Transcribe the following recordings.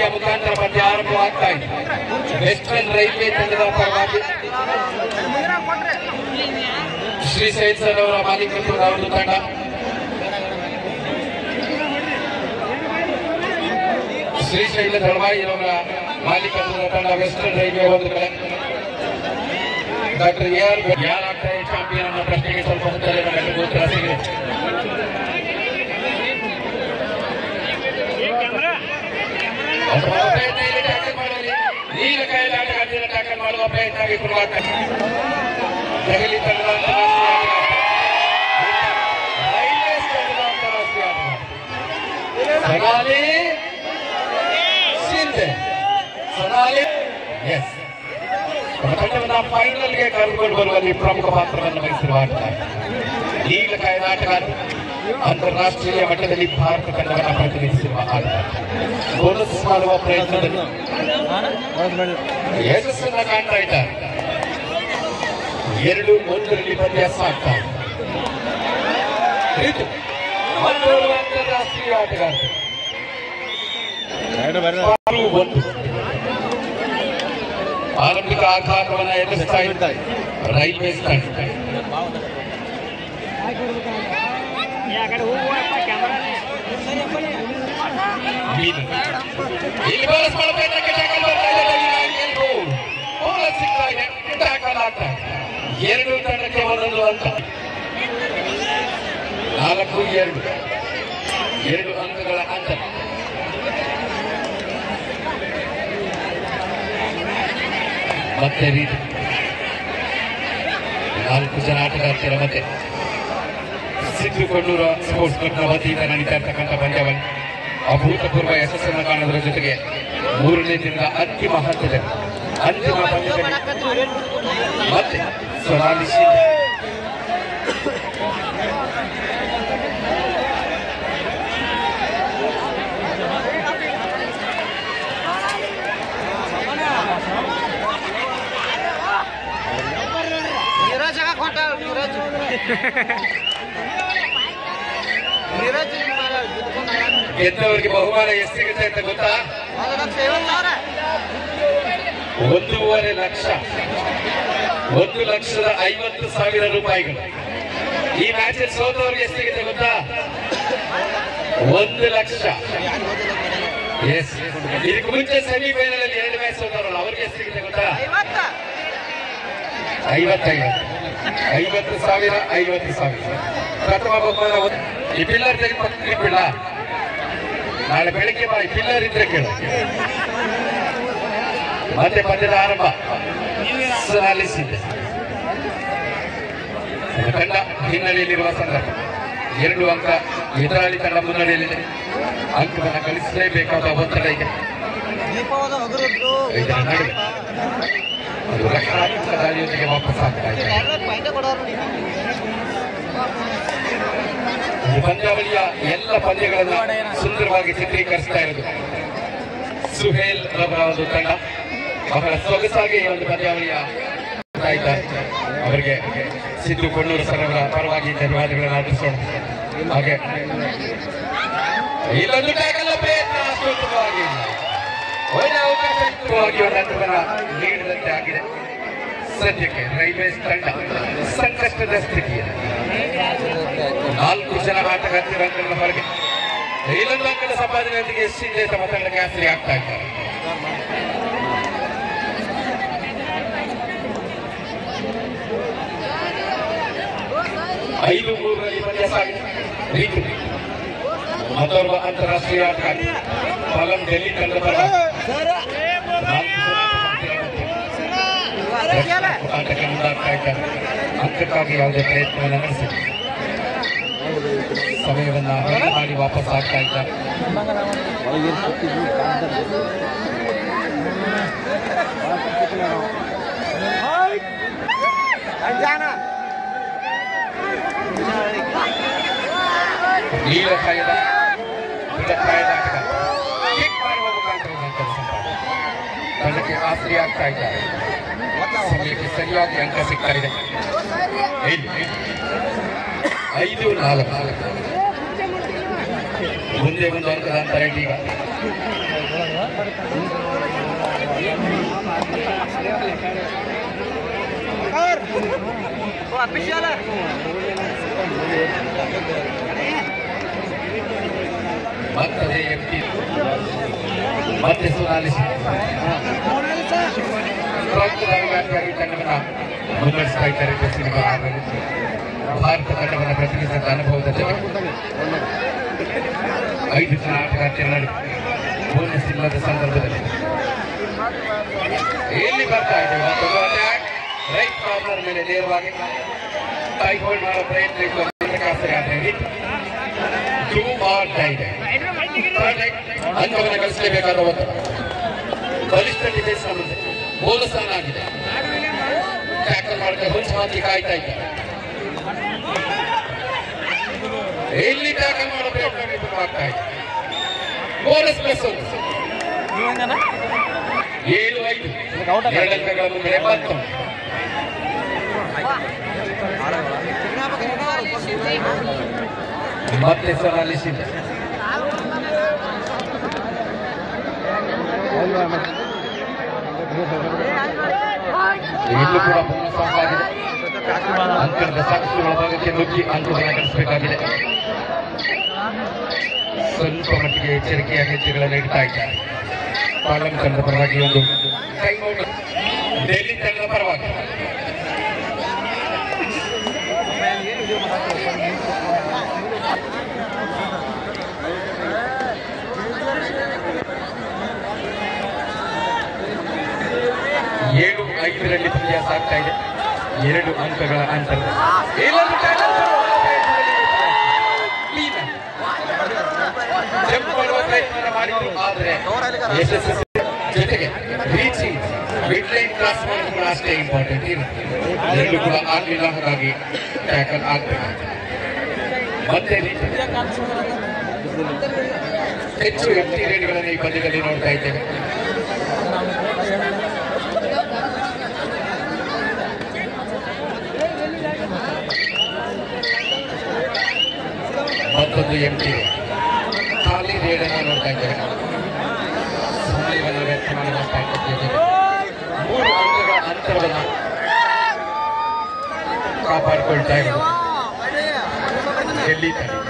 ಮುಖಾಂತರ ಪಂದ್ಯ ಆರಂಭವಾಗ್ತಾ ಇದೆ ವೆಸ್ಟರ್ನ್ ರೈಲ್ವೆ ತಂಡದ ಪರವಾಗಿ ಶ್ರೀ ಸೈದ್ ಸರ್ ಅವರ ಮಾಲೀಕತ್ವದ ಒಂದು ತಂಡ ಶ್ರೀಶೈಲ ದಳವಾಯಿಯವರ ಮಾಲೀಕತ್ವದ ತಂಡ ವೆಸ್ಟರ್ನ್ ರೈಲ್ವೆ ಒಂದು ಕಡೆ ಡಾಕ್ಟರ್ ಎ ಆರ್ ಯಾರಾಗ್ತಾ ಇದೆ ಚಾಂಪಿಯನ್ ಅನ್ನೋ ಪ್ರಶ್ನೆಗೆ ಸ್ವಲ್ಪ ಹೊತ್ತಲ್ಲೇ ನಮಗೆ ಉತ್ತರ ಸಿಗಿದೆ ಅವರ ಪ್ರಯತ್ನ ಇಲ್ಲಿ ಟ್ಯಾಕಲ್ ಮಾಡಲಿ ನೀಲ ಕೈಯಲ್ಲಿ ಆಟಗಾರರ ಟ್ಯಾಕಲ್ ಮಾಡುವ ಪ್ರಯತ್ನ ವಿಫಲವಾಗ್ತದೆ ದೆಹಲಿ ತಂಡದ ಅಂತಾರಾಷ್ಟ್ರೀಯ ಆಟಗಾರ. ರೈಲ್ವೇಸ್ ತಂಡದ ಅಂತಾರಾಷ್ಟ್ರೀಯ ಆಟಗಾರ. ಸೊನಾಲಿ ಶಿಂದೆ ಸೊನಾಲಿ ಎಸ್ ತಂಡವನ್ನ ಫೈನಲ್ಗೆ ಕರೆದುಕೊಂಡು ಬರುವಲ್ಲಿ ಪ್ರಮುಖ ಪಾತ್ರವನ್ನು ವಹಿಸಿರುವ ಆಟಗಾರ ನೀಲ ಕಾಯ್ದ ಆಟಗಾರ ಅಂತಾರಾಷ್ಟ್ರೀಯ ಮಟ್ಟದಲ್ಲಿ ಭಾರತ ತಂಡವನ್ನು ಪ್ರತಿನಿಧಿಸಿರುವ ಆಟಗಾರ ಬೋನಸ್ ಮಾಡುವ ಪ್ರಯತ್ನದಲ್ಲಿ ಯಶಸ್ಸನ್ನ ಕಾಣ್ತಾ ಇದ್ದಾರೆ ಎರಡು ಒಂದರಲ್ಲಿ ಪಂದ್ಯ ಸಾಗ್ತಾ ಇದೆ ಇದು ಮತ್ತೊಬ್ಬ ಅಂತಾರಾಷ್ಟ್ರೀಯ ಆಟಗಾರ ಆರು ಒಂದು ಆರಂಭಿಕ ಆಘಾತವನ್ನು ಎದುರಿಸ್ತಾ ಇದ್ದಾರೆ ರೈಲ್ವೆ ತಂಡ ಮೀನು. ಇಲ್ಲಿ ಬೋನಸ್ ಮಾಡೋ ಪ್ರಯತ್ನಕ್ಕೆ ಟ್ಯಾಕಲ್ ಬರ್ತಾ ಇದೆ ಡೈನಾಮಿಕ್ ಗೋಲ್. ಬೋನಸ್ ಸಿಗ್ತಾ ಇದೆ ಟ್ಯಾಕಲ್ ಆಗ್ತಾ ಇದೆ ಎರಡು ತಂಡಕ್ಕೆ ಒಂದೊಂದು ಅಂಕ ನಾಲ್ಕು ಎರಡು ಎರಡು ಅಂಕಗಳ ಅಂತರ ಮತ್ತೆ ರೀತಿ ನಾಲ್ಕು ಜನ ಆಟಗಾರ್ತಿಯರ ಮತ್ತೆ ಸಿದ್ದು ಸ್ಪೋರ್ಟ್ಸ್ ಕ್ಲಬ್ನ ವತಿಯಿಂದ ನಡೀತಾ ಇರ್ತಕ್ಕಂಥ ಪಂದ್ಯವನ್ನು ಅಭೂತಪೂರ್ವ ಯಶಸ್ಸನ್ನು ಕಾಣುವುದರ ಜೊತೆಗೆ ಮೂರನೇ ದಿನದ ಅಂತಿಮ ಹಂತದಲ್ಲಿ ಅಂತಿಮ ಪಂದ್ಯದಲ್ಲಿ ಮತ್ತೆ ಸೊನಾಲಿ ಶಿಂದೆ नीरज का खोटा नीरज नीरज मला जितको मला ಗೆದ್ದವರಿಗೆ ಬಹುಮಾನ ಎಷ್ಟು ಸಿಗುತ್ತೆ ಅಂತ ಗೊತ್ತಾ मला सेवन लावरा ಒಂದೂವರೆ ಲಕ್ಷ ಒಂದು ಲಕ್ಷದ ಐವತ್ತು ಸಾವಿರ ರೂಪಾಯಿಗಳು ಈ ಮ್ಯಾಚ್ ಸೋತವರಿಗೆ ಎಷ್ಟು ಸಿಗುತ್ತೆ ಗೊತ್ತಾ ಒಂದು ಲಕ್ಷ ಎಸ್ ಇದಕ್ಕೆ ಮುಂಚೆ ಸೆಮಿಫೈನಲ್ ಅಲ್ಲಿ ಎರಡು ಮ್ಯಾಚ್ ಸೋತವರಲ್ಲ ಅವ್ರಿಗೆ ಎಷ್ಟು ಸಿಗುತ್ತೆ ಗೊತ್ತಾ ಐವತ್ತ ಐವತ್ತೈವತ್ತು ಐವತ್ತು ಸಾವಿರ ಐವತ್ತು ಸಾವಿರ ಪ್ರಥಮ ಬಹುಮಾನ ಒಂದು- ಈ ಪಿಲ್ಲರ್ ತೆಗೆದು ಪಕ್ಕಕ್ಕೆ ಬಿಡ ನಾಳೆ ಬೆಳಿಗ್ಗೆ ಬಾ ಈ ಪಿಲ್ಲರ್ ಇದ್ರೆ ಕೇಳು ಮತ್ತೆ ಪಂದ್ಯದ ಆರಂಭ ಸಲ್ಲಿಸಿದ್ದೆ ತಂಡ ಹಿನ್ನೆಲೆಯಲ್ಲಿರುವ ಸಂದರ್ಭ ಎರಡು ಅಂಕ ಎದುರಾಳಿ ತಂಡ ಮುನ್ನಡೆಯಲ್ಲಿದೆ ಅಂಕವನ್ನು ಗಳಿಸಲೇಬೇಕಾದ ಒತ್ತಡ ಇದೆ ದೀಪವಾದ ಹಗುರದ್ದು ಇದರ ನಡುವೆ ಅದು ರಕ್ಷಣಾತ್ಮಕ ದಾಳಿಯೊಂದಿಗೆ ವಾಪಸ್ ಆಗ್ತಾ ಇದೆ ಪಾಯಿಂಟ್ ಕೊಡೋರು ನೋಡಿ ಈ ಪಂದ್ಯಾವಳಿಯ ಎಲ್ಲ ಪಂದ್ಯಗಳನ್ನ ಸುಂದರವಾಗಿ ಚಿತ್ರೀಕರಿಸ್ತಾ ಇರೋದು ಸುಹೇಲ್ ರವರ ಒಂದು ತಂಡ ಬಹಳ ಸೊಗಸಾಗಿ ಈ ಒಂದು ಪಂದ್ಯಾವಳಿಯ ಮಾಡ್ತಾ ಇದ್ದಾರೆ ಅವರಿಗೆ ಸಿದ್ದು ಕೊಣ್ಣೂರು ಸರ್ ಅವರ ಪರವಾಗಿ ಧನ್ಯವಾದಗಳನ್ನು ಅರ್ಪಿಸೋಣ ಹಾಗೆ ಇಲ್ಲೊಂದು ಟ್ಯಾಕಲ್ ಪ್ರಯತ್ನ ಅಷ್ಟೊತ್ತವಾಗಿ ಒಳ್ಳೆ ಅವಕಾಶ ಇತ್ತವಾಗಿ ಒಂದು ಅಂಕವನ್ನ ನೀಡಿದಂತೆ ಆಗಿದೆ ಸದ್ಯಕ್ಕೆ ರೈಲ್ವೇಸ್ ತಂಡ ಸಂಕಷ್ಟದ ಸ್ಥಿತಿಯಲ್ಲಿ ನಾಲ್ಕು ಜನ ಆಟಗಾರ್ತಿರ ಅಂಕಗಳ ಹೊರಗೆ ಇಲ್ಲೊಂದು ಅಂಕದ ಸಂಪಾದನೆಯೊಂದಿಗೆ ಶಿಂದೆ ತಮ್ಮ ತಂಡಕ್ಕೆ ಆಸರೆ ಆಗ್ತಾ ಇದ್ದಾರೆ ಐದು ಮೂರರಲ್ಲಿ ಪಂದ್ಯ ಸಾಗಿದೆ ರೀತು ಮತ್ತೋರ್ವ ಅಂತಾರಾಷ್ಟ್ರೀಯ ಆಟಗಾರ ಫಲಂ ಡೆಲ್ಲಿ ತಂಡದ ಪರ ನಾಲ್ಕು ಜನ ಆಟಕ್ಕೆ ಮುಂದಾಗ್ತಾ ಇದ್ದಾರೆ ಅಂಕಕ್ಕಾಗಿ ಯಾವುದೇ ಪ್ರಯತ್ನವನ್ನು ನಡೆಸಿಲ್ಲ ಸಮಯವನ್ನ ವ್ಯರ್ಥ ಮಾಡಿ ವಾಪಸ್ ಆಗ್ತಾ ಇದ್ದಾರೆ ಜಾನ ನೀಲಕಾಯದ ನೀಲಕಾಯದ ಆಟಗಾರ ಕಿಕ್ ಮಾಡುವ ಮುಖಾಂತರ ಒಂದು ಅಂಕದ ಸಂಪಾದನೆ ತಂಡಕ್ಕೆ ಆಸರೆ ಆಗ್ತಾ ಇದ್ದಾರೆ ಸಮಯಕ್ಕೆ ಸರಿಯಾಗಿ ಅಂಕ ಸಿಗ್ತಾ ಇದೆ ಐದು ಐದು ನಾಲ್ಕು ಮುಂದಿನ ಒಂದೇ ಒಂದು ಅಂಕದ ಅಂತರ ಈಗ ಓ ಅಫಿಷಿಯಲ್ ಮತ್ತದೆ ಎಂಟಿ ಮತ್ತೆ ಸುನಾಲಿಸಿ ರಾಜ್ಯದಾಗಿ ತಂಡವನ್ನ ಮುನ್ನಡೆಸ್ತಾ ಇದ್ದಾರೆ ಬೆಸ್ಸಿನ ಆಟಗಾರರು. ಭಾರತ ತಂಡವನ್ನು ಪ್ರತಿನಿಧಿಸಿದ ಅನುಭವದ ಜೊತೆ ಐದು ಜನ ಆಟಗಾರ್ತಿಯರ ನಡುವೆ ಬೋನಸ್ ಇಲ್ಲದ ಸಂದರ್ಭದಲ್ಲಿ ಎಲ್ಲಿ ಬರ್ತಾ ಇದೆ ಮತ್ತೊಂದು ಅಟ್ಯಾಕ್ ರೈಟ್ ಕಾರ್ನರ್ ಮೇಲೆ ನೇರವಾಗಿ ಟೈ ಹೋಲ್ಡ್ ಮಾಡೋ ಪ್ರಯತ್ನ ಇತ್ತು ಪ್ರಕಾಶ್ ಆಟ ಹಿಟ್ ಟೂ ಆರ್ ಟೈ ಅಂಕವನ್ನು ಗಳಿಸಲೇಬೇಕಾದ ಒತ್ತಡ ಬಲಿಷ್ಠ ಡಿಫೆನ್ಸ್ ಮುಂದೆ ಬೋನಸ್ ಆಗಿದೆ ಟ್ಯಾಕಲ್ ಮಾಡಿದ್ರೆ ಹುಂಚು ಹಾಕಿ ಕಾಯ್ತಾ ಇದ್ದಾರೆ ಎಲ್ಲಿ ಟ್ಯಾಕಲ್ ಮಾಡೋ ಪ್ರಯತ್ನ ವಿಫಲವಾಗ್ತಾ ಇದೆ ಬೋನಸ್ ಪ್ಲಸ್ ಒಂದು ಏಳು ಐದು ಎರಡು ಅಂಕಗಳ ಮುಂದೆ ಎಪ್ಪತ್ತೊಂದು ಮತ್ತೆ ಸನಾಲಿಸಿದೆ ಇಲ್ಲೂ ಕೂಡ ಬೋನಸ್ ಆಗಿದೆ ಅಂಕಣದ ಸಾಕ್ಷಿಗಳ ಭಾಗಕ್ಕೆ ನುಗ್ಗಿ ಅಂಕಗಳನ್ನು ಗಳಿಸಬೇಕಾಗಿದೆ ಸ್ವಲ್ಪ ಮಟ್ಟಿಗೆ ಎಚ್ಚರಿಕೆಯ ಹೆಜ್ಜೆಗಳನ್ನು ಇಡ್ತಾ ಇದ್ದಾರೆ ಪಾಲಂ ತಂಡದ ಪರವಾಗಿ ಒಂದು ಟೈಮ್ ಔಟ್ ಡೆಲ್ಲಿ ತಂಡದ ಪರವಾಗಿ ಏಳು ಐದರಲ್ಲಿ ಪಂದ್ಯ ಸಾಗ್ತಾ ಇದೆ ಎರಡು ಅಂಕಗಳ ಅಂತರ ಇಲ್ಲೊಂದು tackle Clean. ಜಂಪ್ ಮಾಡುವ ಪ್ರಯತ್ನ ಮಾಡಿದ್ರು ಆದರೆ ಯಶಸ್ಸು ಜೊತೆಗೆ ರೀಚಿಂಗ್ ಮಿಡ್ ಲೈನ್ ಕ್ರಾಸ್ ಮಾಡೋದು ಕೂಡ ಅಷ್ಟೇ ಇಂಪಾರ್ಟೆಂಟ್ ಇರುತ್ತೆ ಎರಡು ಕೂಡ ಆಗಲಿಲ್ಲ ಹಾಗಾಗಿ ಟ್ಯಾಕಲ್ ಆಗ್ಬೇಕು ಮತ್ತೆ ರೀತಿ ಹೆಚ್ಚು ಎಫ್ಟಿ ರೇಟ್ಗಳನ್ನು ಈ ಪಂದ್ಯದಲ್ಲಿ ನೋಡ್ತಾ ಇದ್ದೇವೆ ಮತ್ತೊಂದು ಎಂಟಿ ಖಾಲಿ ರೇಡನ್ನು ನೋಡ್ತಾ ಇದ್ದೇವೆ ಸಮಯವನ್ನು ವ್ಯರ್ಥ ಮಾಡುವ ಸಾಧ್ಯತೆ ಮೂರು ಅಂಕಗಳ ಅಂತರವನ್ನು ಕಾಪಾಡಿಕೊಳ್ತಾ ಇರೋದು ಡೆಲ್ಲಿ ತಂಡ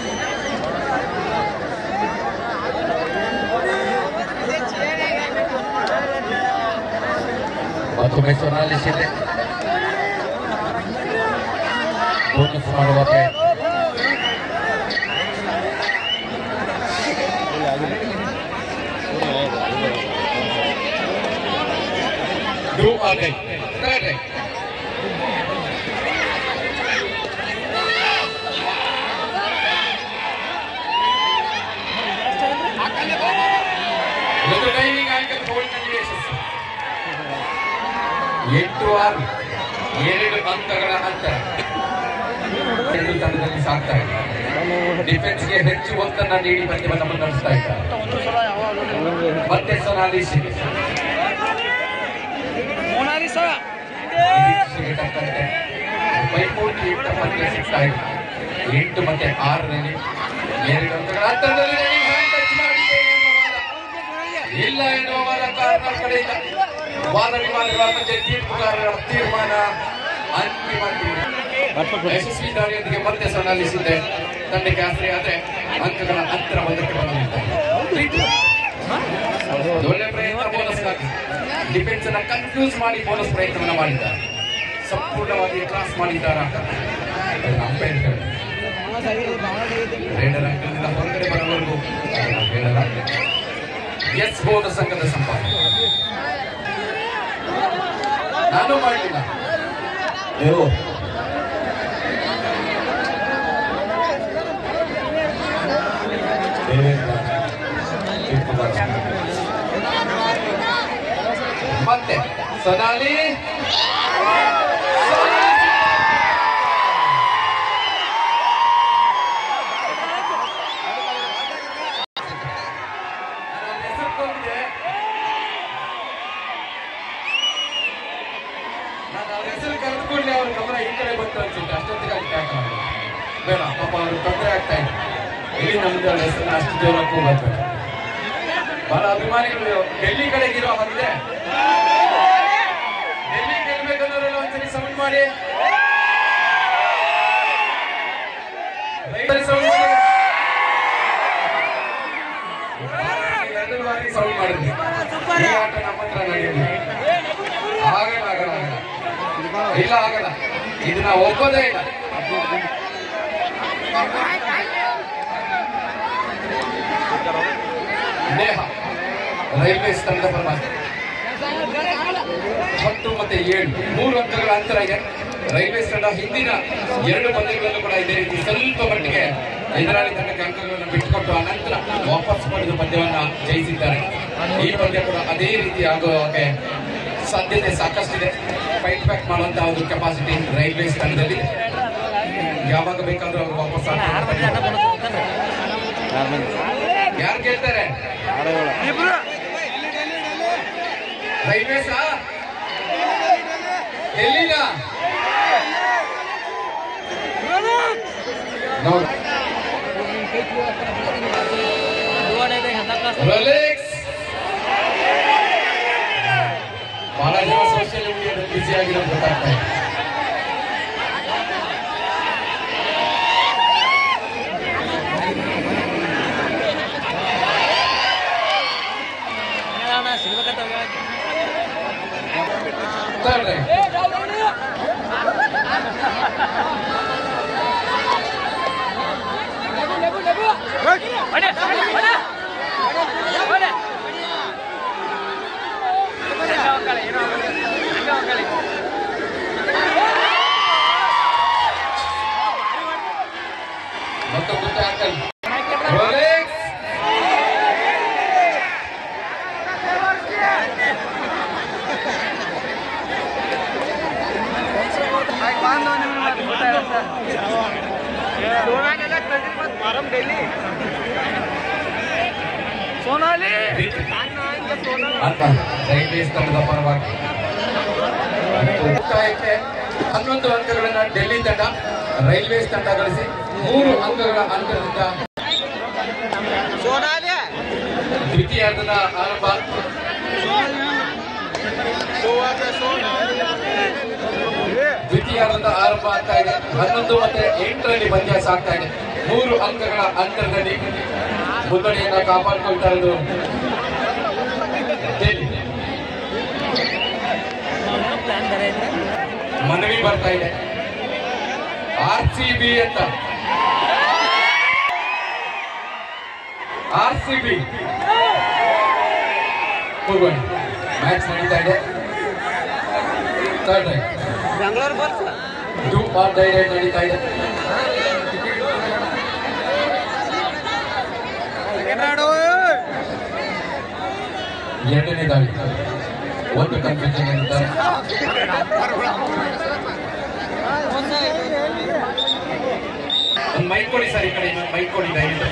ಮತ್ತೊಮ್ಮೆ ಸೊನಾಲಿಸಿದೆ ಬೋನಸ್ ಮಾಡುವ ಪ್ರಯತ್ನ दो आ गई कर रहे ಒಂದು ಟೈಮಿಂಗ್ ಆಂಕಲ್ ಗೋಲ್ನಲ್ಲಿ ಯಶಸ್ಸು ಎಂಟು ಆರು ಎರಡು ಅಂಕಗಳ ಅಂತರ ಎರಡು ತಂಡದಲ್ಲಿ ಸಾಕ್ತಾ ಇದೆ ಡಿಫೆನ್ಸ್ಗೆ ಹೆಚ್ಚು ಒತ್ತನ್ನು ನೀಡಿ ಪಂದ್ಯವನ್ನು ಮುನ್ನಡೆಸ್ತಾ ಇದ್ದಾರೆ ಮತ್ತೆ ಸೊನಾಲಿಸಿ ನಿರೀಕ್ಷೆಗೆ ತಕ್ಕಂತೆ ಪೈಪೋಟಿ ಇಟ್ಟ ಪಂದ್ಯ ಸಿಗ್ತಾ ಇದೆ ಎಂಟು ಮತ್ತೆ ಆರರಲ್ಲಿ ಎರಡು ಅಂಕಗಳ ಅಂತರದಲ್ಲಿ ರನ್ನಿಂಗ್ ಹ್ಯಾಂಡ್ ಟಚ್ ಮಾಡಿದ್ದೇನೆ ಎನ್ನುವ ವಾದ. ಇಲ್ಲ ಎನ್ನುವ ವಾದ ಕಾರಣ ಕಡೆಯಿಂದ ವಾದ ವಿವಾದಗಳ ಮಧ್ಯೆ ತೀರ್ಪುಗಾರರ ತೀರ್ಮಾನ ಅಂತಿಮ ತೀರ್ಪು. ಯಶಸ್ವಿ ದಾಳಿಯೊಂದಿಗೆ ಮತ್ತೆ ಸೊನಾಲಿಸಿದ್ದೆ ತಂಡಕ್ಕೆ ಆಸರೆ ಆದ್ರೆ ಅಂಕಗಳ ಅಂತರ ಒಂದಕ್ಕೆ ಬಂದಿದ್ದಾರೆ ಒಳ್ಳೆ ಪ್ರಯತ್ನ ಬೋನಸ್ ಹಾಕಿ ಡಿಫೆನ್ಸ್ ಅನ್ನ ಕನ್ಫ್ಯೂಸ್ ಮಾಡಿ ಬೋನಸ್ ಪ್ರಯತ್ನವನ್ನ ಮಾಡಿದ್ದಾರೆ ಸಂಪೂರ್ಣವಾಗಿ ಕ್ರಾಸ್ ಮಾಡಿದ್ದಾರೆ ಅಂತ ಅಂಪೈರ್ ರೇಡರ್ ಅಂಕದಿಂದ ಹೊರಗಡೆ ಬರೋವರೆಗೂ ಎಸ್ ಬೋನಸ್ ಅಂಕದ ಸಂಪಾದನೆ ನಾನು ಮಾಡಲಿಲ್ಲ ನೀವು ಮತ್ತೆ ಸೊನಾಲಿ ನಾನು ಅವ್ರ ಹೆಸರು ಕರೆದುಕೊಂಡೆ ಅವ್ರ ಗಮನ ಈ ಕಡೆ ಬಂತು ಅನ್ಸುತ್ತೆ ಅಷ್ಟೊತ್ತಿಗೆ ಅಲ್ಲಿ ಟ್ಯಾಕ್ ಮಾಡಿದ್ರು ಬೇಡ ಪಾಪ ಅವರು ತೊಂದರೆ ಆಗ್ತಾ ಇದೆ ಇಲ್ಲಿ ನಮ್ದು ಹೆಸರನ್ನ ಅಷ್ಟು ಜೋರಕ್ಕೂ ಬರ್ಬೇಕು ಬಹಳ ಅಭಿಮಾನಿಗಳು ಡೆಲ್ಲಿ ಕಡೆಗಿರೋ ಹಾಗಿದೆ ಡೆಲ್ಲಿ ಗೆಲ್ಬೇಕನ್ನೋರೆಲ್ಲ ಒಂದ್ಸರಿ ಸೌಂಡ್ ಮಾಡಿ ರೈತರ ಸೌಂಡ್ ಮಾಡಿ ಎರಡು ಬಾರಿ ಸೌಂಡ್ ಮಾಡಿದ್ವಿ ಈ ಆಟ ನಮ್ಮ ಹತ್ರ ನಡೆಯುತ್ತೆ ಆಗಲ್ಲ ಆಗಲ್ಲ ಆಗಲ್ಲ ಇಲ್ಲ ಆಗಲ್ಲ ಇದನ್ನ ಒಪ್ಪೋದೇ ಇಲ್ಲ ನೇಹ ರೈಲ್ವೇಸ್ ತಂಡದ ಪರವಾಗಿ ಹತ್ತು ಮತ್ತೆ ಏಳು ಮೂರು ಅಂಕಗಳ ಅಂತರ ಇದೆ ರೈಲ್ವೇಸ್ ತಂಡ ಹಿಂದಿನ ಎರಡು ಪಂದ್ಯಗಳಲ್ಲೂ ಕೂಡ ಇದೇ ರೀತಿ ಸ್ವಲ್ಪ ಮಟ್ಟಿಗೆ ಎದುರಾಳಿ ತಂಡಕ್ಕೆ ಅಂಕಗಳನ್ನು ಬಿಟ್ಟುಕೊಟ್ಟು ಆ ನಂತರ ವಾಪಸ್ ಪಡೆದು ಪಂದ್ಯವನ್ನ ಜಯಿಸಿದ್ದಾರೆ ಈ ಪಂದ್ಯ ಕೂಡ ಅದೇ ರೀತಿ ಆಗುವಾಗೆ ಸಾಧ್ಯತೆ ಸಾಕಷ್ಟಿದೆ ಫೈಟ್ ಬ್ಯಾಕ್ ಮಾಡುವಂತಹ ಒಂದು ಕೆಪಾಸಿಟಿ ರೈಲ್ವೇಸ್ ತಂಡದಲ್ಲಿ ಯಾವಾಗ ಬೇಕಾದ್ರೂ ಅವರು ವಾಪಸ್ ಆಗ್ತಾರೆ ಯಾರು ಗೆಲ್ತಾರೆ ರೈಲ್ವೇಸ್ ಡೆಲ್ಲಿನ ನೋಡಿ ರೋಲೆಕ್ಸ್ ಬಹಳ ಜನ ಸೋಷಿಯಲ್ ಮೀಡಿಯಾದಲ್ಲಿ ಬಿಸಿ ಆಗಿರೋದು ಗೊತ್ತಾಗ್ತಾ ಇದೆ Third right. ಮತ್ತೊಂದು ಟ್ಯಾಕಲ್ ರೋಲೆಕ್ಸ್ ಸೋನಾಲಿ ಅಂತ ರೈಲ್ವೇಸ್ ತಂಡದ ಪರವಾಗಿ ಮತ್ತು ಮುಕ್ತಾಯಕ್ಕೆ ಹನ್ನೊಂದು ಅಂಕಗಳನ್ನ ಡೆಲ್ಲಿ ತಂಡ ರೈಲ್ವೇಸ್ ತಂಡ ಗಳಿಸಿ ಮೂರು ಅಂಕಗಳ ಅಂತರದಿಂದ ಸೋನಾಲಿ ದ್ವಿತೀಯಾರ್ಧದ ಆರಂಭ ದ್ವಿತೀಯಾರ್ಧದ ಆರಂಭ ಆಗ್ತಾ ಇದೆ ಹನ್ನೊಂದು ಮತ್ತೆ ಎಂಟರಲ್ಲಿ ಪಂದ್ಯ ಸಾಗ್ತಾ ಇದೆ ಮೂರು ಅಂಕಗಳ ಅಂತರದಲ್ಲಿ ಮುನ್ನಡೆಯನ್ನ ಕಾಪಾಡಿಕೊಳ್ತಾ ಇರೋದು ಡೆಲ್ಲಿ ಮನವಿ ಬರ್ತಾ ಇದೆ ಆರ್ ಸಿ ಬಿ ಅಂತ ಆರ್ ಸಿ ಬಿ ಹೋಗೋಣ ಮ್ಯಾಚ್ ನಡೀತಾ ಇದೆ ಥರ್ಡ್ ರೈಟ್ ಬೆಂಗಳೂರು ಬರ್ಸ ಟೂ ಆರ್ ಡೈ ರೈಟ್ ನಡೀತಾ ಇದೆ ಎರಡನೇ ದಾಳಿ ಒಂದು ಕನ್ಫ್ಯೂಷನ್ ಇರುತ್ತಾರೆ ಒಂದು ಮೈಕ್ ಕೊಡಿ ಸರ್ ಈ ಕಡೆ ಇನ್ನೊಂದು ಮೈಕ್ ಕೊಡಿ ದಯವಿಟ್ಟು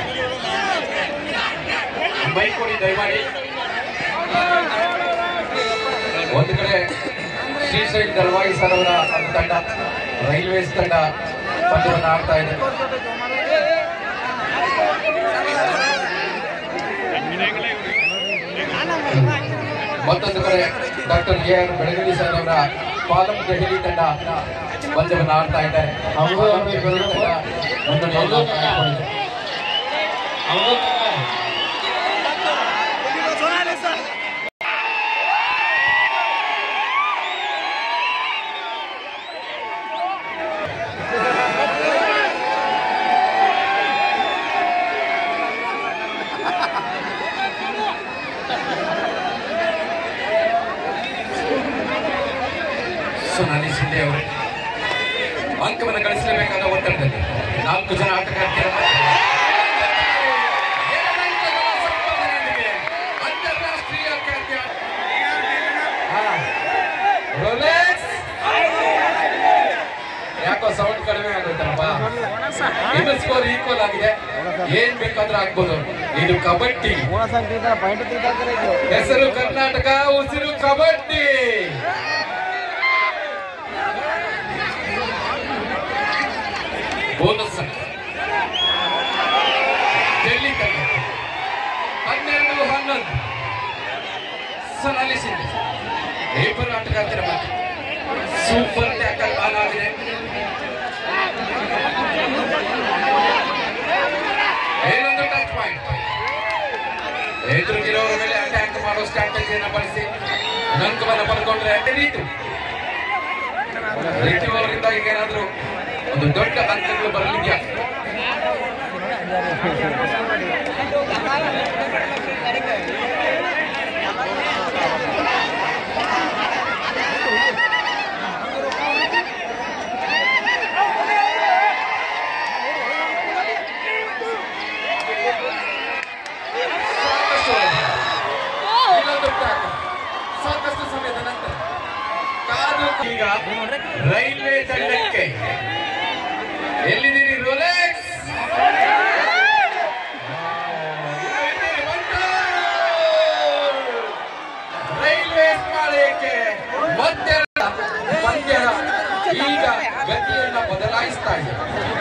ಮೈಕ್ ಕೊಡಿ ದಯಮಾಡಿ ಒಂದು ಕಡೆ ಶ್ರೀಶೈಲ್ ದಳವಾಯಿ ಸರ್ ಅವರ ಒಂದು ತಂಡ ರೈಲ್ವೇಸ್ ತಂಡ ಪಂದ್ಯವನ್ನು ಆಡ್ತಾ ಇದೆ ಮತ್ತೊಂದು ಕಡೆ doctor A R Belagali sir ಅವರ ಪಾಲಂ ದೆಹಲಿ ತಂಡ ಪಂದ್ಯವನ್ನು ಆಡ್ತಾ ಇದ್ದಾರೆ ಪಾಲಂ ದೆಹಲಿ ತಂಡ ಮುನ್ನಡೆಯನ್ನು ಕಾಯ್ದುಕೊಂಡಿದೆ. ಸೊನಾಲಿ ಶಿಂದೆ ಅವರು ಅಂಕವನ್ನು ಗಳಿಸಲೇಬೇಕಾದ ಒತ್ತಡದಲ್ಲಿ ನಾಲ್ಕು ಜನ ಆಟಗಾರ್ತಿಯರ ಮಧ್ಯೆ ಎರಡು ಅಂಕಗಳ ಸಂಪಾದನೆಯೊಂದಿಗೆ ಅಂತಾರಾಷ್ಟ್ರೀಯ ಖ್ಯಾತಿಯ ಹಾ. ರೋಲೆಕ್ಸ್ ಯಾಕೋ ಸೌಂಡ್ ಕಡಿಮೆ ಆಗುತ್ತಲ್ಲಪ್ಪ ಇನ್ನು ಸ್ಕೋರ್ ಈಕ್ವಲ್ ಆಗಿದೆ ಏನ್ ಬೇಕಾದ್ರೂ ಆಗ್ಬೋದು ಇದು ಕಬಡ್ಡಿ ಹೆಸರು ಕರ್ನಾಟಕ ಉಸಿರು ಕಬಡ್ಡಿ ಬೋನಸ್ ಸೊನಾಲಿ ಸಿಂಧೆ ಇಬ್ಬರು ಆಟಗಾರ್ತಿರ ಮಧ್ಯೆ ಸೂಪರ್ ಟ್ಯಾಕಲ್ ಬಾಲ್ ಆಗಿದೆ ಏನೊಂದು ಟಚ್ ಪಾಯಿಂಟ್ ಎದುರಿಗಿರೋರ ಮೇಲೆ ಅಟ್ಯಾಕ್ ಮಾಡೋ ಸ್ಟ್ರಾಟಜಿಯನ್ನು ಬಳಸಿ ಅಂಕವನ್ನು ಪಡ್ಕೊಂಡ್ರೆ ರೀತು ರೀತು ಅವರಿಂದ ಈಗ ಏನಾದ್ರು ಒಂದು ದೊಡ್ಡ ಅಂಕಗಳು ಬರಲಿದೆಯಾ ಸಾಕಷ್ಟು ಇನ್ನೊಂದು tackle. ಸಾಕಷ್ಟು ಸಮಯದ ನಂತರ ಕಾದು ಈಗ ರೈಲ್ವೆ ತಂಡಕ್ಕೆ ಎಲ್ಲಿದ್ದೀರಿ ರೋಲೆಕ್ಸ್ ರೈಲ್ವೆ ಪಾಳೆಯಕ್ಕೆ ಮತ್ತೆ ಪಂದ್ಯದ ಈಗ ಗತಿಯನ್ನ ಬದಲಾಯಿಸ್ತಾ ಇದೆ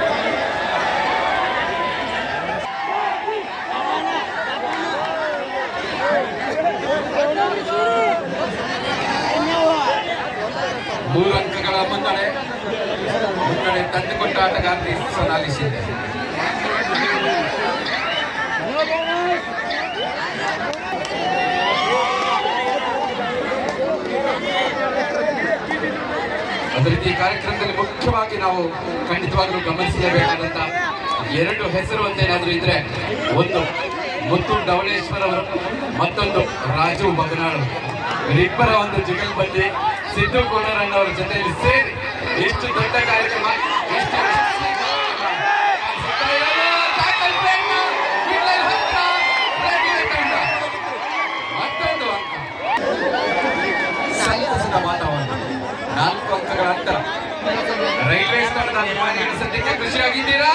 ಮೂರು ಅಂಕಗಳ ಮುನ್ನಡೆ ಮುನ್ನಡೆ ತಂದುಕೊಟ್ಟ ಆಟಗಾರ್ತಿ ಸೊನಾಲಿಸಿದೆ ಅದೇ ರೀತಿ ಈ ಕಾರ್ಯಕ್ರಮದಲ್ಲಿ ಮುಖ್ಯವಾಗಿ ನಾವು ಖಂಡಿತವಾಗ್ಲೂ ಗಮನಿಸಲೇಬೇಕಾದಂತ ಎರಡು ಹೆಸರು ಅಂತೇನಾದ್ರೂ ಇದ್ರೆ ಒಂದು ಮುತ್ತು ಧವಳೇಶ್ವರ್ ಅವರು ಮತ್ತೊಂದು ರಾಜು ಬಗನಾಳ್ ಇವರಿಬ್ಬರ ಒಂದು ಜುಗಲ್ ಬಂದಿ ಸಿದ್ದು ಕೋಣರಣ್ಣ ಅವರ ಜೊತೆಯಲ್ಲಿ ಸೇರಿ ಎಷ್ಟು ದೊಡ್ಡ ಕಾರ್ಯಕ್ರಮ ಎಷ್ಟು ಯಶಸ್ವಿ tackle ಪ್ರಯತ್ನ, ಮಿಡ್ಲಲ್ಲಿ ಹತ್ರ, ರೈಲ್ವೆ ತಂಡ. ಮತ್ತೊಂದು ಅಂಕ ಸಂತಸದ ವಾತಾವರಣ ನಾಲ್ಕು ಅಂಕಗಳ ಅಂತರ ರೈಲ್ವೆ ತಂಡದ ಅಭಿಮಾನಿಗಳು ಸದ್ಯಕ್ಕೆ ಖುಷಿಯಾಗಿದ್ದೀರಾ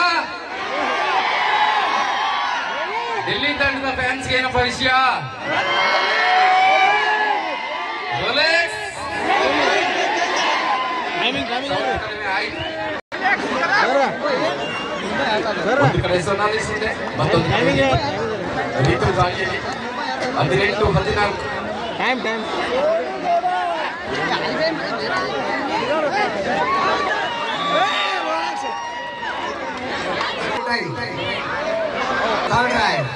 ದಿಲ್ಲಿ ತಂಡದ ಫ್ಯಾನ್ಸ್ಗೆ ಏನಪ್ಪ ವಿಷಯ ರೋಲೆಕ್ಸ್ ಸ್ವಲ್ಪ ಕಡಿಮೆ ಆಯ್ತು ಒಂದು ಕಡೆ ಸೊನಾಲಿಸ್ ಇದೆ ಮತ್ತೊಂದು ಕಡೆ ರೀತು ದಾಳಿಯಲ್ಲಿ ಹದಿನೆಂಟು ಹದಿನಾಲ್ಕು ಟೈಮ್ ಟೈಮ್ Third right.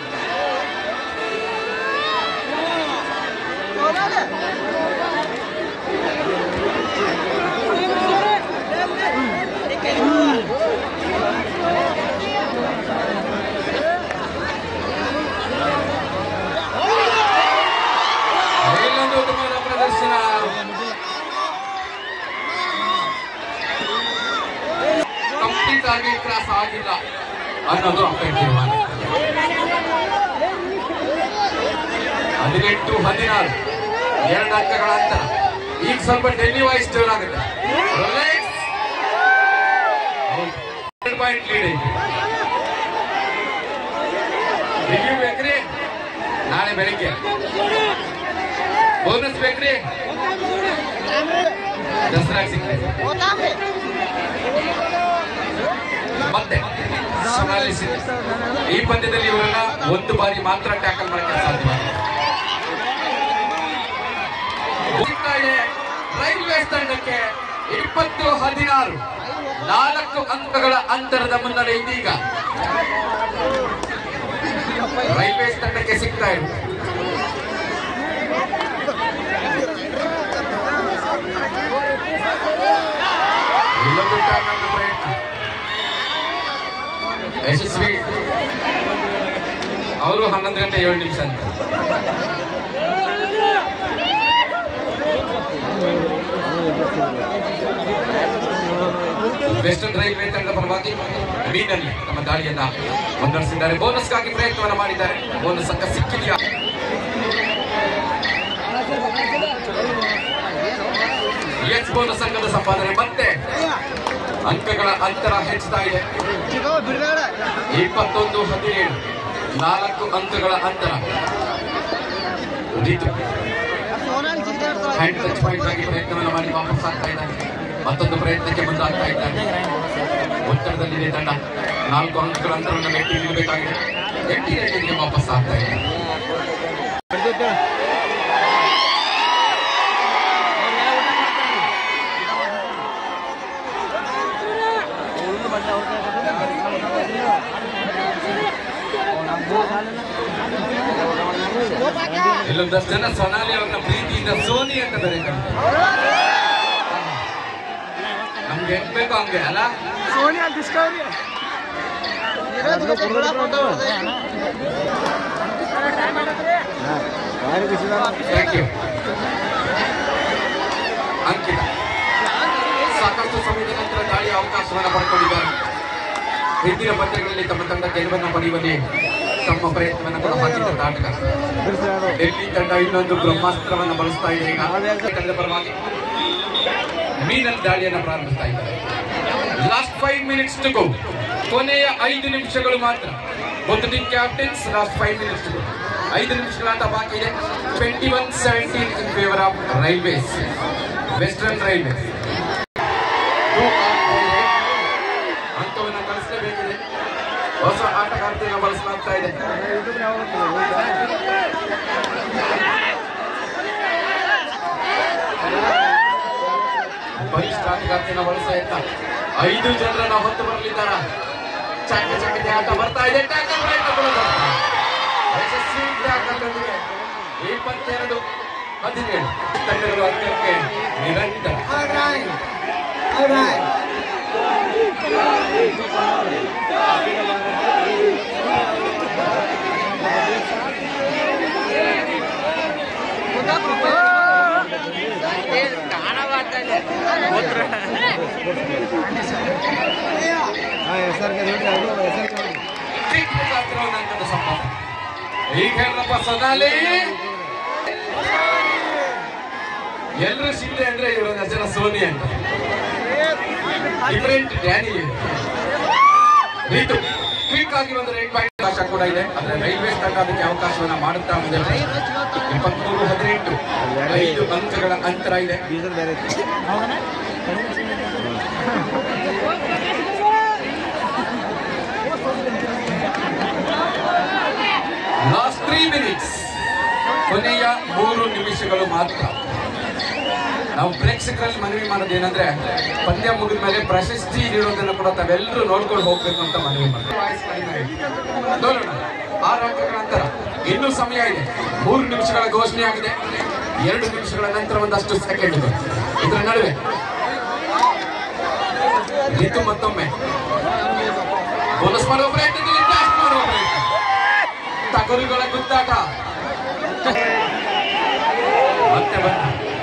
ಇಲ್ಲೊಂದು ಉತ್ತಮವಾದ ಪ್ರದರ್ಶನ ಕಂಪ್ಲೀಟ್ ಆಗಿ ಕ್ರಾಸ್ ಆಗಿಲ್ಲ ಅನ್ನೋದು ಅಂಪೈರ್ ತೀರ್ಮಾನ ಹದಿನೆಂಟು ಹದಿನಾರು ಎರಡು ಅಂಕಗಳ ಅಂತರ ಈಗ ಸ್ವಲ್ಪ ಡೆಲ್ಲಿ ವಾಯ್ಸ್ ಜೋರ್ ಆಗುತ್ತೆ ರೋಲೆಕ್ಸ್ ಎರಡು ಪಾಯಿಂಟ್ ಲೀಡ್ ಐತಿ ರಿವ್ಯೂ ಬೇಕ್ರಿ ನಾಳೆ ಬೆಳಿಗ್ಗೆ ಬೋನಸ್ ಬೇಕ್ರಿ ದಸರಾ ಸಿಗ್ತದೆ ಮತ್ತೆ ಸೊನಾಲಿ ಸಿಂಧೆ. ಈ ಪಂದ್ಯದಲ್ಲಿ ಇವರನ್ನ ಒಂದು ಬಾರಿ ಮಾತ್ರ ಟ್ಯಾಕಲ್ ಮಾಡಕ್ಕೆ ಸಾಧ್ಯ ಹೋಗ್ತಾ ಇದೆ ರೈಲ್ವೆ ತಂಡಕ್ಕೆ ಇಪ್ಪತ್ತು ಹದಿನಾರು ನಾಲ್ಕು ಅಂಕಗಳ ಅಂತರದ ಮುನ್ನಡೆ ಇದೀಗ ರೈಲ್ವೆ ತಂಡಕ್ಕೆ ಸಿಗ್ತಾ ಇದೆ ಇಲ್ಲೊಂದು ಟ್ಯಾಕಲ್ನ ಪ್ರಯತ್ನ ಯಶಸ್ವಿ ಅವರು ಹನ್ನೊಂದು ಗಂಟೆ ಏಳು ನಿಮಿಷ ಅಂತ ವೆಸ್ಟರ್ನ್ ರೈಲ್ವೆ ತಂಡದ ಪರವಾಗಿ ಮೀನಲ್ಲಿ ತಮ್ಮ ದಾಳಿಯನ್ನ ಮುನ್ನಡೆಸಿದ್ದಾರೆ ಬೋನಸ್ಗಾಗಿ ಪ್ರಯತ್ನವನ್ನ ಮಾಡಿದ್ದಾರೆ ಬೋನಸ್ ಅಂಕ ಸಿಕ್ಕಿದೆಯಾ ಎಚ್ ಬೋನಸ್ ಅಂಕದ ಸಂಪಾದನೆ ಮತ್ತೆ ಅಂಕಗಳ ಅಂತರ ಹೆಚ್ಚುತ್ತಾ ಇದೆ ಬಿಡುಗಡೆ ಇಪ್ಪತ್ತೊಂದು ಹದಿನೇಳು ನಾಲ್ಕು ಅಂಕಗಳ ಅಂತರ ರೀತು ಸೋನಾಲಿ ಜಿಲ್ಲೆ ಹ್ಯಾಂಡ್ ಟಚ್ ಪಾಯಿಂಟ್ ಆಗಿ ಪ್ರಯತ್ನವನ್ನು ಮಾಡಿ ವಾಪಸ್ ಆಗ್ತಾ ಇದ್ದಾರೆ ಮತ್ತೊಂದು ಪ್ರಯತ್ನಕ್ಕೆ ಮುಂದಾಗ್ತಾ ಇದ್ದಾರೆ ಒತ್ತಡದಲ್ಲಿದೆ ತಂಡ ನಾಲ್ಕು ಅಂಕಗಳ ಅಂತರವನ್ನು ಮೆಟ್ಟಿ ನಿಲ್ಲಬೇಕಾಗಿದೆ ಎಂಟಿ ರೇಟಿಂಗ್ಗೆ ವಾಪಸ್ ಆಗ್ತಾ ಇದೆ ಇಲ್ಲೊಂದಷ್ಟು ಜನ ಸೊನಾಲಿ ಅವ್ರನ್ನ ಪ್ರೀತಿಯಿಂದ ಸೋನಿ ಅಂತ ಬರೀತಾರೆ ನಮ್ಗೆ ಹೆಂಗ್ ಬೇಕೋ ಹಂಗೆ ಅಲ್ಲ Sonia discovery photo thank you Ankita ಸಾಕಷ್ಟು ಸಮಯದ ನಂತರ ದಾಳಿಯ ಅವಕಾಶವನ್ನು ಪಡ್ಕೊಂಡಿದ್ದಾರೆ ಹಿಂದಿನ ಪಂದ್ಯಗಳಲ್ಲಿ ತಮ್ಮ ತಂಡ ಗೆಲುವನ್ನು ಪಡೆಯುವಲ್ಲಿ ತಮ್ಮ ಪ್ರಯತ್ನವನ್ನು ಕೂಡ ಹಾಕಿದ್ದ ಆಟಗಾರ ಡೆಲ್ಲಿ ತಂಡ ಇನ್ನೊಂದು ಬ್ರಹ್ಮಾಸ್ತ್ರವನ್ನು ಬಳಸ್ತಾ ಇದೆ ಈಗ ತಂಡದ ಪರವಾಗಿ ಮೀನಲ್ ದಾಳಿಯನ್ನು ಪ್ರಾರಂಭಿಸ್ತಾ ಇದ್ದಾರೆ last five minutes to go ಕೊನೆಯ ಐದು ನಿಮಿಷಗಳು ಮಾತ್ರ ಒಂದು team captains last five minutes to go ಐದು ನಿಮಿಷಗಳ ಆಟ ಬಾಕಿ ಇದೆ twenty one seventeen in favour of railways western railways ಅಂಕವನ್ನು ಗಳಿಸಲೇಬೇಕಿದೆ ಹೊಸ ಆಟಗಾರ್ತಿಯನ್ನು ಬಳಸಲಾಗ್ತಾ ಇದೆ ಬಲಿಷ್ಠ ಆಟಗಾರ್ತಿಯನ್ನು ಬಳಸ ಎತ್ತ ಐದು ಜನರನ್ನ ಹೊತ್ತು ಬರಲಿದ್ದಾರ ಚಕ್ಕ ಚಕ್ಕತೆ ಆಟ ಬರ್ತಾ ಇದೆ ಟ್ಯಾಕಲ್ ಪ್ರಯತ್ನ ಕೂಡ ಬರ್ತಾ ಇದೆ. ಯಶಸ್ವಿ ಟ್ಯಾಕಲ್ನೊಂದಿಗೆ ಇಪ್ಪತ್ತೆರಡು ಹದಿನೇಳು ತಂಡಗಳು ಅಂಕಕ್ಕೆ ನಿರಂತರ ಚಿಕ್ಕ ಶಾಸ್ತ್ರ ಒಂದು ಅಂಕದ ಸಂಪಾದನೆ ಈಗ ಹೇಳಪ್ಪ ಸೊನಾಲಿ ಎಲ್ಲರೂ ಶಿಂದೆ ಅಂದ್ರೆ ಇವರ ಜನ ಸೋನಿ ಅಂತ ಡಿಫರೆಂಟ್ ಡ್ಯಾನಿ ರೀತು ಕ್ವಿಕ್ ಆಗಿ ಒಂದು ರೇಟ್ ಪಾಯಿಂಟ್ ಅವಕಾಶ ಕೂಡ ಇದೆ ಆದ್ರೆ ರೈಲ್ವೆ ತಂಡ ಅದಕ್ಕೆ ಅವಕಾಶವನ್ನ ಮಾಡುತ್ತಾ ಮುಂದೆ ಇಪ್ಪತ್ಮೂರು ಹದಿನೆಂಟು ಐದು ಅಂಕಗಳ ಅಂತರ ಇದೆ ಡೀಸೆಲ್ ಬೇರೆ ಇತ್ತು ಲಾಸ್ಟ್ ತ್ರೀ ಮಿನಿಟ್ಸ್ ಕೊನೆಯ ಮೂರು ನಿಮಿಷಗಳು ಮಾತ್ರ ನಾವು ಪ್ರೇಕ್ಷಕರಲ್ಲಿ ಮನವಿ ಮಾಡೋದು ಏನಂದ್ರೆ ಪಂದ್ಯ ಮುಗಿದ ಮೇಲೆ ಪ್ರಶಸ್ತಿ ನೀಡೋದನ್ನು ಕೂಡ ತಾವೆಲ್ಲರೂ ನೋಡ್ಕೊಂಡು ಹೋಗ್ಬೇಕು ಅಂತ ಮನವಿ ಮಾಡ್ತೀವಿ ನೋಡೋಣ ಆರು ಅಂಕಗಳ ನಂತರ ಇನ್ನೂ ಸಮಯ ಇದೆ ಮೂರು ನಿಮಿಷಗಳ ಘೋಷಣೆ ಆಗಿದೆ ಎರಡು ನಿಮಿಷಗಳ ನಂತರ ಒಂದಷ್ಟು ಸೆಕೆಂಡ್ಗಳು ಇದರ ನಡುವೆ ರಿತು ಮತ್ತೊಮ್ಮೆ ಬೋನಸ್ ಮಾಡುವ ಪ್ರಯತ್ನದಲ್ಲಿ ಟಾಸ್ ಮಾಡುವ ಪ್ರಯತ್ನ ತಗರುಗಳ ಗುದ್ದಾಟ ಮತ್ತೆ ಬಂದ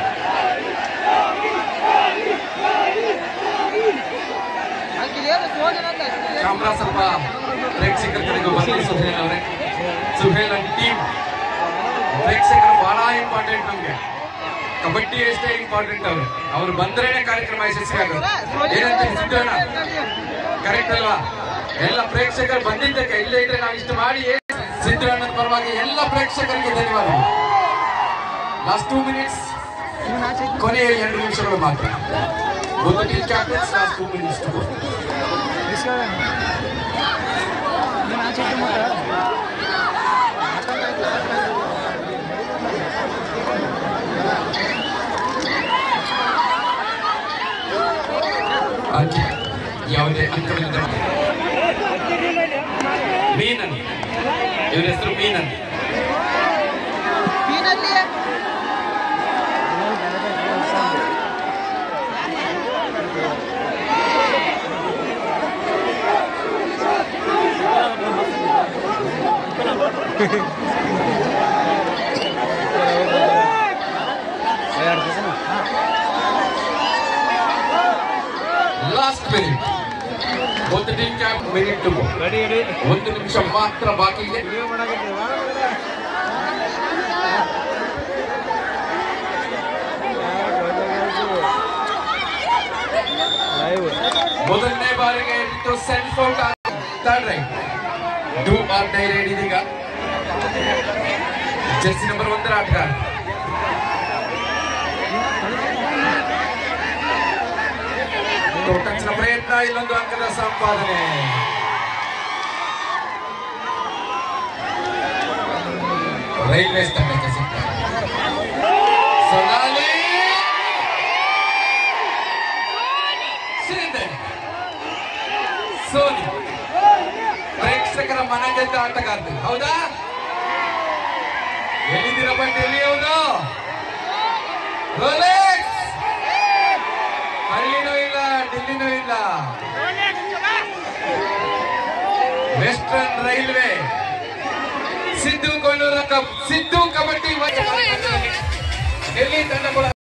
ಕ್ಯಾಮ್ರಾ ಸ್ವಲ್ಪ ಪ್ರೇಕ್ಷಕರ ಕಡೆಗೂ ಬರಲಿ ಸುಹೇಲ್ ಅವರೇ ಸುಹೇಲ್ ಅಂಡ್ ಟೀಮ್ ಪ್ರೇಕ್ಷಕರು ಬಹಳ ಇಂಪಾರ್ಟೆಂಟ್ ನಮ್ಗೆ ಕಬಡ್ಡಿ ಎಷ್ಟೇ ಇಂಪಾರ್ಟೆಂಟ್ ಅವರು ಅವ್ರು ಬಂದ್ರೇನೆ ಕಾರ್ಯಕ್ರಮ ಯಶಸ್ವಿ ಆಗೋದು ಏನಂತ ಸಿದ್ದಣ್ಣ ಕರೆಕ್ಟ್ ಅಲ್ವಾ ಎಲ್ಲ ಪ್ರೇಕ್ಷಕರು ಬಂದಿದ್ದಕ್ಕೆ ಇಲ್ಲೇ ಇದ್ರೆ ನಾವು ಇಷ್ಟು ಮಾಡಿ ಸಿದ್ದಣ್ಣನ ಪರವಾಗಿ ಎಲ್ಲ ಪ್ರೇಕ್ಷಕರಿಗೆ ಧನ್ಯವಾದ ಲಾಸ್ಟ್ ಟೂ ಮಿನಿಟ್ಸ್ ಕೊನೆಯ ಎರಡು ನಿಮಿಷಗಳು ಮಾತ್ರ ಒಂದು team captains last two minutes to ಅಂಕೆ ಯಾವುದೇ ಅಂಕವಿಲ್ಲದ ಮೀನನ್ ಇವರ ಹೆಸರು ಮೀನನ್ ಲಾಸ್ಟ್ ಮಿನಿಟ್ ಒಂದು team cap minute to ready ready ಒಂದು ನಿಮಿಷ ಮಾತ್ರ ಬಾಕಿ ಇದೆ ವಿಡಿಯೋ ಮಾಡಕತ್ತೀವ ಲೈವ್ ಮೊದಲನೇ ಬಾರಿಗೆ ಇಟ್ಟು self out third right do or die raid ಇದೀಗ ಜರ್ಸಿ ನಂಬರ್ ಒಂದರ ಆಟಗಾರ ಟಚ್ನ ಪ್ರಯತ್ನ ಇಲ್ಲೊಂದು ಅಂಕದ ಸಂಪಾದನೆ ರೈಲ್ವೇಸ್ ತಂಡಕ್ಕೆ ಸಿಕ್ಕ ಸೊನಾಲಿ ಶ್ರೀಧರ್ ಸೋನಿ ಪ್ರೇಕ್ಷಕರ ಮನ ಗೆದ್ದ ಆಟಗಾರ್ತಿ ಹೌದಾ ಎಲ್ಲಿದ್ದೀರಪ್ಪ ಡೆಲ್ಲಿ ಹೌದು ರೋಲೆಕ್ಸ್ ಹಳ್ಳಿನೂ ಇಲ್ಲ ಡಿಲ್ಲಿನೂ ಇಲ್ಲ western railway Siddu Kollur cup Siddu kabaddi Delhi ತಂಡ ಕೂಡ